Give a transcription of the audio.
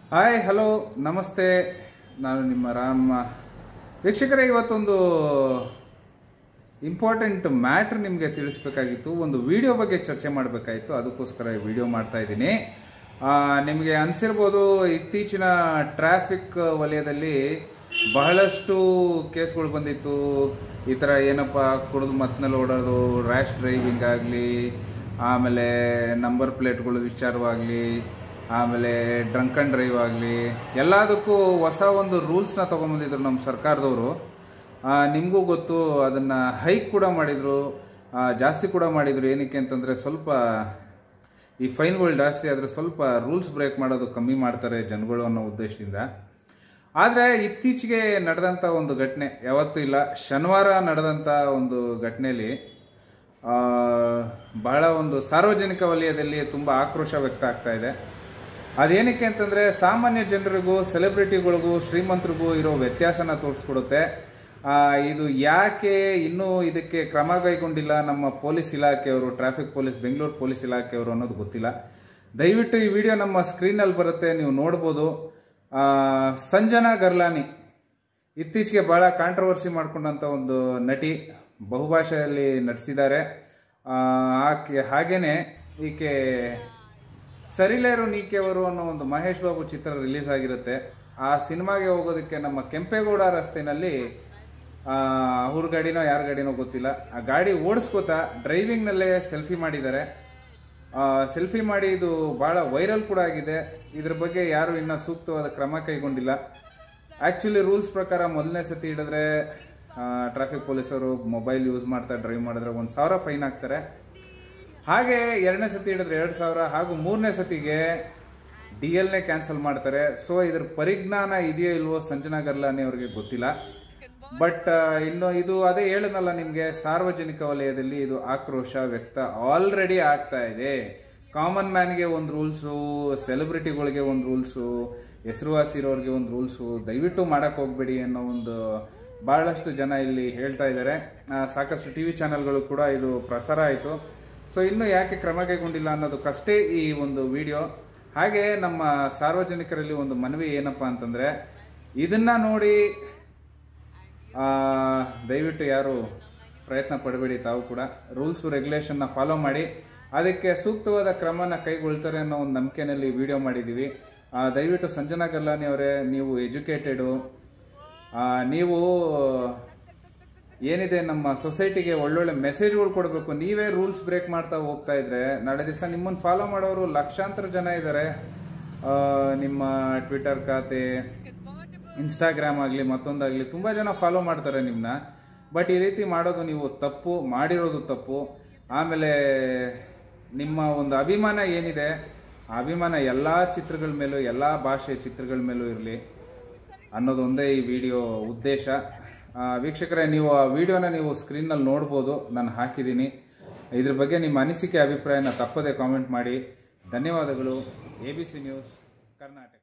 hi hello ನಮಸ್ತೆ ನಾನು ನಿಮ್ಮ ರಾಮ ವೀಕ್ಷಕರೇ ಇವತ್ತೊಂದು ಇಂಪಾರ್ಟೆಂಟ್ ಮ್ಯಾಟ್ರ್ ನಿಮಗೆ ತಿಳಿಸ್ಬೇಕಾಗಿತ್ತು ಒಂದು ವಿಡಿಯೋ ಬಗ್ಗೆ ಚರ್ಚೆ ಮಾಡಬೇಕಾಗಿತ್ತು ಅದಕ್ಕೋಸ್ಕರ ಈ ವಿಡಿಯೋ ಮಾಡ್ತಾ ಇದ್ದೀನಿ ನಿಮಗೆ ಅನಿಸಿರ್ಬೋದು ಇತ್ತೀಚಿನ ಟ್ರಾಫಿಕ್ ವಲಯದಲ್ಲಿ ಬಹಳಷ್ಟು ಕೇಸ್ಗಳು ಬಂದಿತ್ತು ಈ ಥರ ಏನಪ್ಪ ಕುಡಿದು ಮತ್ತಿನಲ್ಲಿ ಓಡೋದು ರ್ಯಾಶ್ ಡ್ರೈವಿಂಗ್ ಆಗಲಿ ಆಮೇಲೆ ನಂಬರ್ ಪ್ಲೇಟ್ಗಳು ವಿಚಾರವಾಗಲಿ ಆಮೇಲೆ ಡ್ರಂಕ್ ಅಂಡ್ ಡ್ರೈವ್ ಆಗಲಿ ಎಲ್ಲದಕ್ಕೂ ಹೊಸ ಒಂದು ರೂಲ್ಸ್ನ ತೊಗೊಂಬಂದಿದ್ರು ನಮ್ಮ ಸರ್ಕಾರದವರು ನಿಮಗೂ ಗೊತ್ತು ಅದನ್ನು ಹೈಕ್ ಕೂಡ ಮಾಡಿದರು ಜಾಸ್ತಿ ಕೂಡ ಮಾಡಿದರು ಏನಕ್ಕೆ ಅಂತಂದರೆ ಸ್ವಲ್ಪ ಈ ಫೈನ್ಗಳು ಜಾಸ್ತಿ ಆದರೆ ಸ್ವಲ್ಪ ರೂಲ್ಸ್ ಬ್ರೇಕ್ ಮಾಡೋದು ಕಮ್ಮಿ ಮಾಡ್ತಾರೆ ಜನಗಳು ಅನ್ನೋ ಉದ್ದೇಶದಿಂದ ಆದರೆ ಇತ್ತೀಚೆಗೆ ನಡೆದಂಥ ಒಂದು ಘಟನೆ ಯಾವತ್ತೂ ಇಲ್ಲ ಶನಿವಾರ ನಡೆದಂಥ ಒಂದು ಘಟನೆಯಲ್ಲಿ ಆ, ಬಹಳ ಒಂದು ಸಾರ್ವಜನಿಕ ವಲಯದಲ್ಲಿ ತುಂಬ ಆಕ್ರೋಶ ವ್ಯಕ್ತ ಆಗ್ತಾ ಇದೆ ಅದೇನಕ್ಕೆ ಅಂತಂದ್ರೆ ಸಾಮಾನ್ಯ ಜನರಿಗೂ ಸೆಲೆಬ್ರಿಟಿಗಳಿಗೂ ಶ್ರೀಮಂತರಿಗೂ ಇರೋ ವ್ಯತ್ಯಾಸನ ತೋರಿಸ್ಕೊಡುತ್ತೆ ಆ, ಇದು ಯಾಕೆ ಇನ್ನೂ ಇದಕ್ಕೆ ಕ್ರಮ ಕೈಗೊಂಡಿಲ್ಲ ನಮ್ಮ ಪೊಲೀಸ್ ಇಲಾಖೆಯವರು ಟ್ರಾಫಿಕ್ ಪೊಲೀಸ್ ಬೆಂಗಳೂರು ಪೊಲೀಸ್ ಇಲಾಖೆಯವರು ಅನ್ನೋದು ಗೊತ್ತಿಲ್ಲ ದಯವಿಟ್ಟು ಈ ವಿಡಿಯೋ ನಮ್ಮ ಸ್ಕ್ರೀನಲ್ಲಿ ಬರುತ್ತೆ ನೀವು ನೋಡ್ಬೋದು ಆ, ಸಂಜನಾ ಗರ್ಲಾನಿ ಇತ್ತೀಚೆಗೆ ಬಹಳ ಕಾಂಟ್ರವರ್ಸಿ ಮಾಡ್ಕೊಂಡಂತ ಒಂದು ನಟಿ ಬಹುಭಾಷೆಯಲ್ಲಿ ನಟಿಸಿದ್ದಾರೆ ಆ, ಆಕೆ ಹಾಗೇನೆ ಈಕೆ ಸರಿಲೇರು ನೀಕೆಯವರು ಅನ್ನೋ ಒಂದು ಮಹೇಶ್ ಬಾಬು ಚಿತ್ರ ರಿಲೀಸ್ ಆಗಿರುತ್ತೆ ಆ ಸಿನಿಮಾಗೆ ಹೋಗೋದಕ್ಕೆ ನಮ್ಮ ಕೆಂಪೇಗೌಡ ರಸ್ತೆನಲ್ಲಿ ಆ, ಅವ್ರ ಗಾಡಿನೋ ಯಾರ ಗಾಡಿನೋ ಗೊತ್ತಿಲ್ಲ ಆ ಗಾಡಿ ಓಡಿಸ್ಕೋತಾ ಡ್ರೈವಿಂಗ್ನಲ್ಲೇ ಸೆಲ್ಫಿ ಮಾಡಿದ್ದಾರೆ ಸೆಲ್ಫಿ ಮಾಡಿ ಇದು ಬಹಳ ವೈರಲ್ ಕೂಡ ಆಗಿದೆ ಇದ್ರ ಬಗ್ಗೆ ಯಾರು ಇನ್ನ ಸೂಕ್ತವಾದ ಕ್ರಮ ಕೈಗೊಂಡಿಲ್ಲ ಆಕ್ಚುಲಿ ರೂಲ್ಸ್ ಪ್ರಕಾರ ಮೊದಲನೇ ಸತಿ ಹಿಡಿದ್ರೆ ಟ್ರಾಫಿಕ್ ಪೊಲೀಸರು ಮೊಬೈಲ್ ಯೂಸ್ ಮಾಡ್ತಾ ಡ್ರೈವ್ ಮಾಡಿದ್ರೆ ಒಂದು ಸಾವಿರ ಫೈನ್ ಹಾಕ್ತಾರೆ ಹಾಗೆ ಎರಡನೇ ಸತಿ ಹಿಡಿದ್ರೆ ಎರಡು ಸಾವಿರ ಹಾಗೂ ಮೂರನೇ ಸತಿಗೆ ಡಿ ಎಲ್ನೇ ಕ್ಯಾನ್ಸಲ್ ಮಾಡ್ತಾರೆ ಸೊ ಇದ್ರ ಪರಿಜ್ಞಾನ ಇದೆಯೋ ಇಲ್ವೋ ಸಂಜನಾ ಗರ್ಲಾನಿ ಅವ್ರಿಗೆ ಗೊತ್ತಿಲ್ಲ ಬಟ್ ಇನ್ನು ಇದು ಅದೇ ಹೇಳನಲ್ಲ ನಿಮಗೆ ಸಾರ್ವಜನಿಕ ವಲಯದಲ್ಲಿ ಇದು ಆಕ್ರೋಶ ವ್ಯಕ್ತ ಆಲ್ರೆಡಿ ಆಗ್ತಾ ಇದೆ ಕಾಮನ್ ಮ್ಯಾನ್ಗೆ ಒಂದು ರೂಲ್ಸು ಸೆಲೆಬ್ರಿಟಿಗಳಿಗೆ ಒಂದು ರೂಲ್ಸು ಹೆಸರುವಾಸಿ ಇರೋರಿಗೆ ಒಂದು ರೂಲ್ಸು ದಯವಿಟ್ಟು ಮಾಡಕ್ ಹೋಗ್ಬೇಡಿ ಅನ್ನೋ ಒಂದು ಬಹಳಷ್ಟು ಜನ ಇಲ್ಲಿ ಹೇಳ್ತಾ ಇದ್ದಾರೆ ಆ, ಸಾಕಷ್ಟು ಟಿ ವಿ ಚಾನೆಲ್ಗಳು ಕೂಡ ಇದು ಪ್ರಸಾರ ಆಯಿತು ಸೊ ಇನ್ನು ಯಾಕೆ ಕ್ರಮ ಕೈಗೊಂಡಿಲ್ಲ ಅನ್ನೋದಕ್ಕಷ್ಟೇ ಈ ಒಂದು ವಿಡಿಯೋ ಹಾಗೆ ನಮ್ಮ ಸಾರ್ವಜನಿಕರಲ್ಲಿ ಒಂದು ಮನವಿ ಏನಪ್ಪಾ ಅಂತಂದ್ರೆ ಇದನ್ನ ನೋಡಿ ಆ, ದಯವಿಟ್ಟು ಯಾರು ಪ್ರಯತ್ನ ಪಡಬೇಡಿ ತಾವು ಕೂಡ ರೂಲ್ಸ್ ರೆಗ್ಯುಲೇಷನ್ನ ಫಾಲೋ ಮಾಡಿ ಅದಕ್ಕೆ ಸೂಕ್ತವಾದ ಕ್ರಮನ ಕೈಗೊಳ್ತಾರೆ ಅನ್ನೋ ಒಂದು ನಂಬಿಕೆನಲ್ಲಿ ವಿಡಿಯೋ ಮಾಡಿದ್ದೀವಿ ಆ, ದಯವಿಟ್ಟು ಸಂಜನಾ ಗಲ್ಲಾನಿ ಅವರೇ ನೀವು ಎಜುಕೇಟೆಡು ನೀವು ಏನಿದೆ ನಮ್ಮ ಸೊಸೈಟಿಗೆ ಒಳ್ಳೊಳ್ಳೆ ಮೆಸೇಜ್ಗಳು ಕೊಡಬೇಕು ನೀವೇ ರೂಲ್ಸ್ ಬ್ರೇಕ್ ಮಾಡ್ತಾ ಹೋಗ್ತಾ ಇದ್ರೆ ನಾಳೆ ದಿವಸ ನಿಮ್ಮನ್ನು ಫಾಲೋ ಮಾಡೋರು ಲಕ್ಷಾಂತರ ಜನ ಇದ್ದಾರೆ ಆ, ನಿಮ್ಮ ಟ್ವಿಟರ್ ಖಾತೆ ಇನ್ಸ್ಟಾಗ್ರಾಮ್ ಆಗಲಿ ಮತ್ತೊಂದಾಗಲಿ ತುಂಬ ಜನ ಫಾಲೋ ಮಾಡ್ತಾರೆ ನಿಮ್ಮನ್ನ ಬಟ್ ಈ ರೀತಿ ಮಾಡೋದು ನೀವು ತಪ್ಪು ಮಾಡಿರೋದು ತಪ್ಪು ಆಮೇಲೆ ನಿಮ್ಮ ಒಂದು ಅಭಿಮಾನ ಏನಿದೆ ಆ ಅಭಿಮಾನ ಎಲ್ಲ ಚಿತ್ರಗಳ ಮೇಲೂ ಎಲ್ಲ ಭಾಷೆಯ ಚಿತ್ರಗಳ ಮೇಲೂ ಇರಲಿ ಅನ್ನೋದು ಒಂದೇ ಈ ವಿಡಿಯೋ ಉದ್ದೇಶ ಆ, ವೀಕ್ಷಕರೇ ನೀವು ಆ ವಿಡಿಯೋನ ನೀವು ಸ್ಕ್ರೀನ್ನಲ್ಲಿ ನೋಡ್ಬೋದು ನಾನು ಹಾಕಿದ್ದೀನಿ ಇದ್ರ ಬಗ್ಗೆ ನಿಮ್ಮ ಅನಿಸಿಕೆ ಅಭಿಪ್ರಾಯನ ತಪ್ಪದೆ ಕಾಮೆಂಟ್ ಮಾಡಿ ಧನ್ಯವಾದಗಳು A B C news Karnataka